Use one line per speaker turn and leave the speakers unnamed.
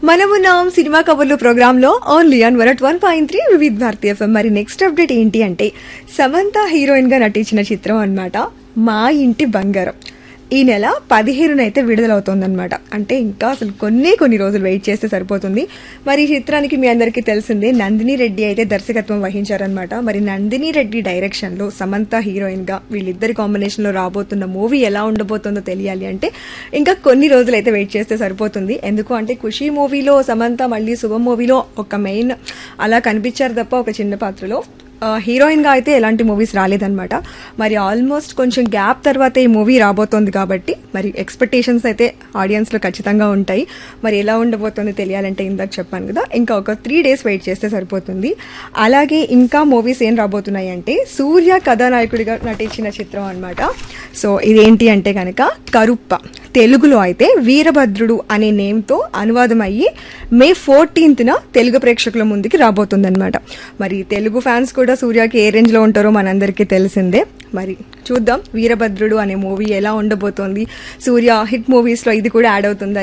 మనమున్నాం సినిమా కబుర్లు ప్రోగ్రామ్ లో ఓన్లీ ఆన్ వరట్ one point three Vividh Bharati FM మరి నెక్స్ట్ అప్డేట్ ఏంటి అంటే సమంత హీరోయిన్ గా నటించిన చిత్రం అన్నమాట మా ఇంటి బంగారం ఈ నెల పదిహేనున అయితే విడుదలవుతోందనమాట అంటే ఇంకా అసలు కొన్ని కొన్ని రోజులు వెయిట్ చేస్తే సరిపోతుంది మరి ఈ చిత్రానికి మీ అందరికీ తెలిసిందే నందిని రెడ్డి అయితే దర్శకత్వం వహించారనమాట మరి నందిని రెడ్డి డైరెక్షన్లో సమంత హీరోయిన్గా వీళ్ళిద్దరి కాంబినేషన్లో రాబోతున్న మూవీ ఎలా ఉండబోతుందో తెలియాలి అంటే ఇంకా కొన్ని రోజులు అయితే వెయిట్ చేస్తే సరిపోతుంది ఎందుకు అంటే ఖుషి మూవీలో సమంత మళ్ళీ శుభం మూవీలో ఒక మెయిన్ అలా కనిపించారు తప్ప ఒక చిన్న పాత్రలో హీరోయిన్గా అయితే ఎలాంటి మూవీస్ రాలేదన్నమాట మరి ఆల్మోస్ట్ కొంచెం గ్యాప్ తర్వాత ఈ మూవీ రాబోతోంది కాబట్టి మరి ఎక్స్పెక్టేషన్స్ అయితే ఆడియన్స్లో ఖచ్చితంగా ఉంటాయి మరి ఎలా ఉండబోతుందో తెలియాలంటే ఇందాక చెప్పాను కదా ఇంకా ఒక త్రీ డేస్ వెయిట్ చేస్తే సరిపోతుంది అలాగే ఇంకా మూవీస్ ఏం రాబోతున్నాయి అంటే సూర్య కథానాయకుడిగా నటించిన చిత్రం అన్నమాట సో ఇదేంటి అంటే కనుక కరుప్ప తెలుగులో అయితే వీరభద్రుడు అనే నేమ్తో అనువాదం అయ్యి మే ఫోర్టీన్త్న తెలుగు ప్రేక్షకుల ముందుకి రాబోతుందన్నమాట మరి తెలుగు ఫ్యాన్స్ కూడా సూర్యకి ఏ రేంజ్లో ఉంటారో మనందరికీ తెలిసిందే మరి చూద్దాం వీరభద్రుడు అనే మూవీ ఎలా ఉండబోతోంది సూర్య హిట్ మూవీస్లో ఇది కూడా యాడ్ అవుతుందా